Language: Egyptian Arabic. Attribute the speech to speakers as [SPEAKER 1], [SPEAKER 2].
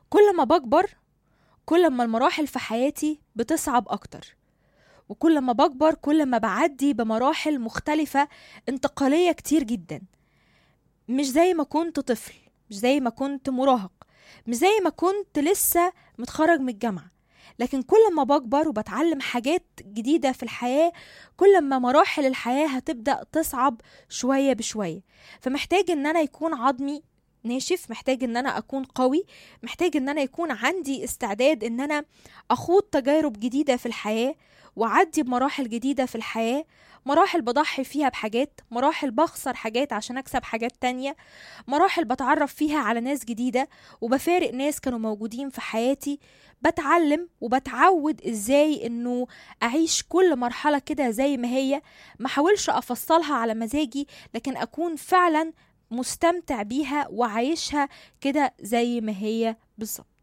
[SPEAKER 1] كل ما بكبر كل ما المراحل في حياتي بتصعب اكتر وكل ما بكبر كل ما بعدي بمراحل مختلفة انتقالية كتير جدا مش زي ما كنت طفل مش زي ما كنت مراهق مش زي ما كنت لسه متخرج من الجامعة لكن كل ما بكبر وبتعلم حاجات جديدة في الحياة كل ما مراحل الحياة هتبدأ تصعب شوية بشوية فمحتاج ان انا يكون عظمي ناشف محتاج ان انا اكون قوي محتاج ان انا يكون عندي استعداد ان انا اخوض تجارب جديدة في الحياة واعدي بمراحل جديدة في الحياة مراحل بضحي فيها بحاجات مراحل بخسر حاجات عشان اكسب حاجات تانية مراحل بتعرف فيها على ناس جديدة وبفارق ناس كانوا موجودين في حياتي بتعلم وبتعود ازاي انه اعيش كل مرحلة كده زي ما هي ما حاولش افصلها على مزاجي لكن اكون فعلا مستمتع بيها وعايشها كده زي ما هي بالظبط